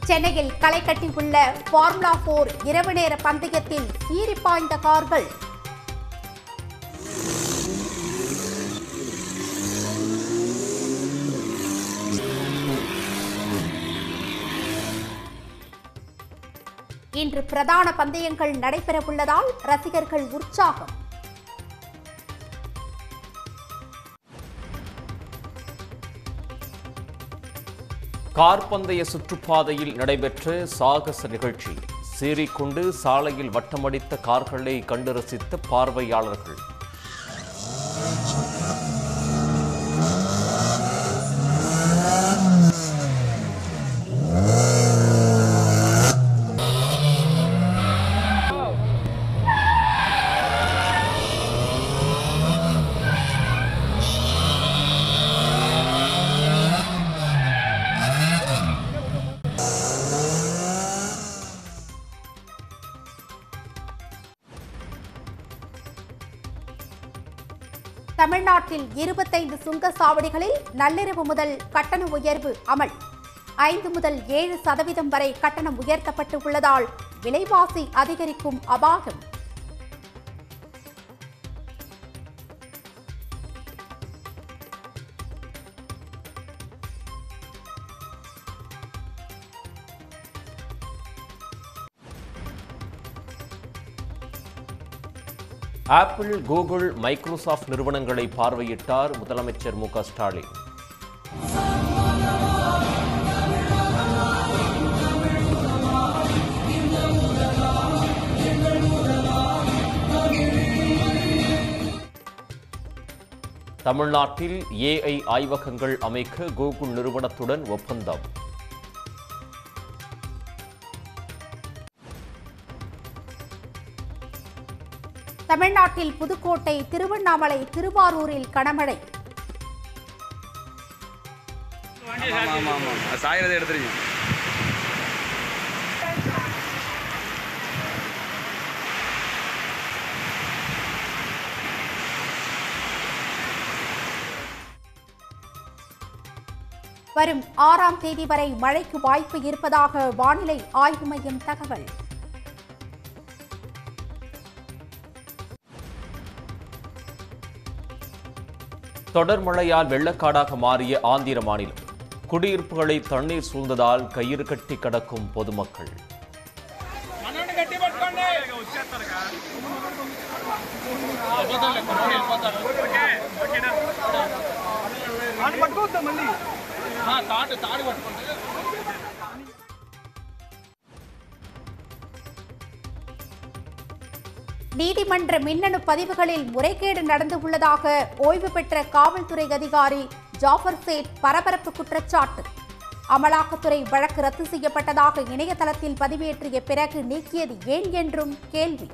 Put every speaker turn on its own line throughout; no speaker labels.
சென்னையில் களை கட்டியுள்ள ஃபார்முலா போர் இரவு நேர பந்தயத்தில் சீறி பாய்ந்த கார்கள் இன்று பிரதான பந்தயங்கள் நடைபெறவுள்ளதால் ரசிகர்கள் உற்சாகம்
கார் பந்தய சுற்றுப்பாதையில் நடைபெற்ற சாகச நிகழ்ச்சி சீறிக்கொண்டு சாலையில் வட்டமடித்த கார்களை கண்டு ரசித்த பார்வையாளர்கள்
தமிழ்நாட்டில் இருபத்தைந்து சுங்க சாவடிகளில் நள்ளிரவு முதல் கட்டண உயர்வு அமல் ஐந்து முதல் ஏழு சதவீதம் வரை கட்டணம் உயர்த்தப்பட்டு உள்ளதால் விலைவாசி அதிகரிக்கும் அபாயம்
ஆப்பிள் கூகுள் மைக்ரோசாஃப்ட் நிறுவனங்களை பார்வையிட்டார் முதலமைச்சர் மு க ஸ்டாலின் தமிழ்நாட்டில் ஏஐ ஆய்வகங்கள் அமைக்க கூகுள் நிறுவனத்துடன் ஒப்பந்தம்
தமிழ்நாட்டில் புதுக்கோட்டை திருவண்ணாமலை திருவாரூரில் கனமழை
ஆமாம் ஆமாம் ஆமாம் அது சாயிரதை எடுத்துருங்க
வரும் ஆறாம் தேதி வரை மழைக்கு வாய்ப்பு இருப்பதாக வானிலை ஆய்வு மையம் தகவல்
தொடர் மழையால் வெள்ளக்காடாக மாறிய ஆந்திர மாநிலம் குடியிருப்புகளை தண்ணீர் சூழ்ந்ததால் கயிறு கட்டி கடக்கும் பொதுமக்கள்
நீதிமன்ற மின்னணு பதிவுகளில் முறைகேடு நடந்துள்ளதாக ஓய்வு பெற்ற காவல்துறை அதிகாரி ஜாஃபர் சேட் பரபரப்பு குற்றச்சாட்டு அமலாக்கத்துறை வழக்கு ரத்து செய்யப்பட்டதாக இணையதளத்தில் பதிவேற்றிய பிறகு நீக்கியது ஏன் என்றும் கேள்வி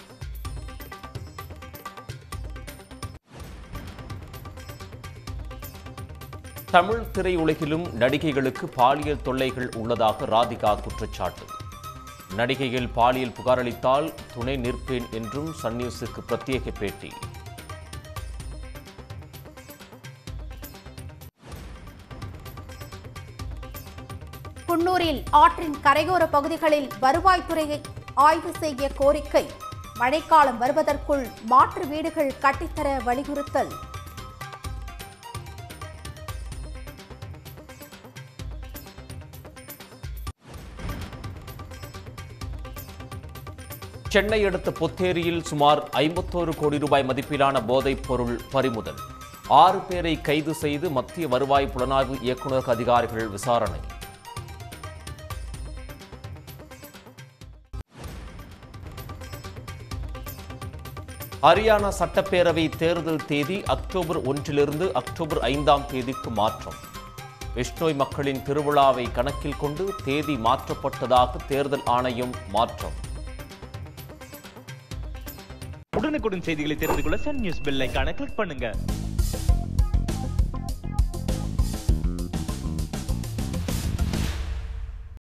தமிழ் திரையுலகிலும் நடிகைகளுக்கு பாலியல் தொல்லைகள் உள்ளதாக ராதிகா குற்றச்சாட்டு நடிகைகள் பாலியல் புகாரளித்தால் துணை நிற்பேன் என்றும் சன் நியூஸுக்கு பிரத்யேக பேட்டி
குன்னூரில் ஆற்றின் கரையோர பகுதிகளில் வருவாய்த்துறையை ஆய்வு செய்ய கோரிக்கை மழைக்காலம் வருவதற்குள் மாற்று வீடுகள் கட்டித்தர வலியுறுத்தல்
சென்னை அடுத்த பொத்தேரியில் சுமார் ஐம்பத்தோரு கோடி ரூபாய் மதிப்பிலான போதைப் பொருள் பறிமுதல் ஆறு பேரை கைது செய்து மத்திய வருவாய் புலனாய்வு இயக்குநர் அதிகாரிகள் விசாரணை ஹரியானா சட்டப்பேரவை தேர்தல் தேதி அக்டோபர் ஒன்றிலிருந்து அக்டோபர் ஐந்தாம் தேதிக்கு மாற்றம் விஷ்ணோய் மக்களின் திருவிழாவை கணக்கில் கொண்டு தேதி மாற்றப்பட்டதாக தேர்தல் ஆணையம் மாற்றம்
உடனுக்குடன் செய்திகளை தெரிந்து கொள்ள சன் நியூஸ் பெல் ஐகானை கிளிக் பண்ணுங்க